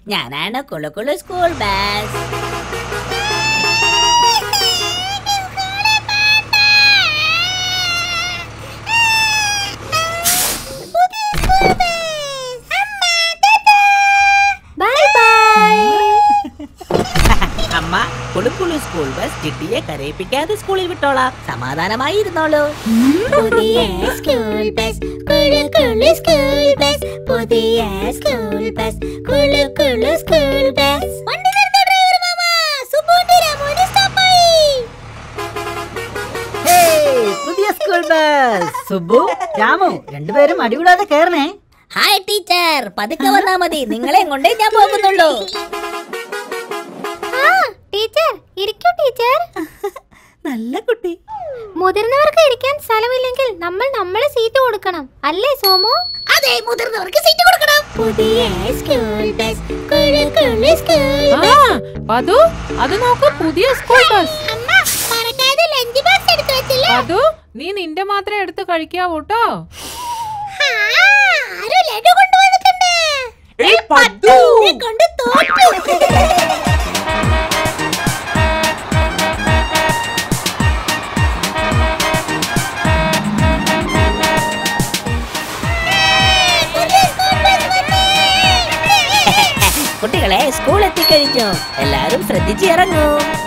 ഞാനാണ് കുളു കുളു സ്കൂൾ ബസ് ബൈ ബൈ അമ്മ കുളു കുളു സ്കൂൾ ബസ് ചിട്ടിയെ കരയിപ്പിക്കാതെ സ്കൂളിൽ വിട്ടോളാം സമാധാനമായി ഇരുന്നോളൂ പുതിയ സ്കൂൾ ബസ് കുളു കുളു സ്കൂൾ ബസ് പുതിയ സ്കൂൾ ബസ് കുളു കുളു സ്കൂൾ ബസ് വണ്ടി നിർത്തോ ഡ്രൈവർ മാമ സുബുന്റെ രാമോനെ സ്റ്റോപ്പായി പുതിയ സ്കൂൾ ബസ് സുബു രാമു രണ്ടുപേരും അടികൂടാതെ കേറണേ ഹായ് ടീച്ചർ പതുക്കെ വന്നാ മതി നിങ്ങളെ കൊണ്ടേ ഞാൻ പോകുന്നുള്ളൂ ആ ടീച്ചർ ഇരിക്കൂ ടീച്ചർ നല്ല കുട്ടി മുതിർന്നവർക്ക് ഇരിക്കാൻ സ്ഥലമില്ലെങ്കിൽ നമ്മൾ നമ്മളെ സീറ്റ് കൊടുക്കണം അല്ലേ സോമു അതെ മുതിർന്നവർക്ക് സീറ്റ് കൊടുക്കണം പുതിയ സ്കൂൾ ബസ് കുളു കുളു സ്കൂൾ ആ പതു അത് നോക്ക് പുതിയ സ്കൂൾ ബസ് അമ്മ മറക്കാതെ ലഞ്ച് ബോക്സ് എടുത്തു വെച്ചില്ലേ പതു നീ നിന്റെ മാത്രമേ എടുത്ത് കഴിക്കാവൂ ട്ടോ ആ, ആരോ ലഡു കൊണ്ടുവന്നിട്ടുണ്ട് നീ കൊണ്ട് തോറ്റു കുട്ടികളെ സ്കൂൾ എത്തിക്കഴിഞ്ഞു എല്ലാരും ശ്രദ്ധിച്ച് ഇറങ്ങൂ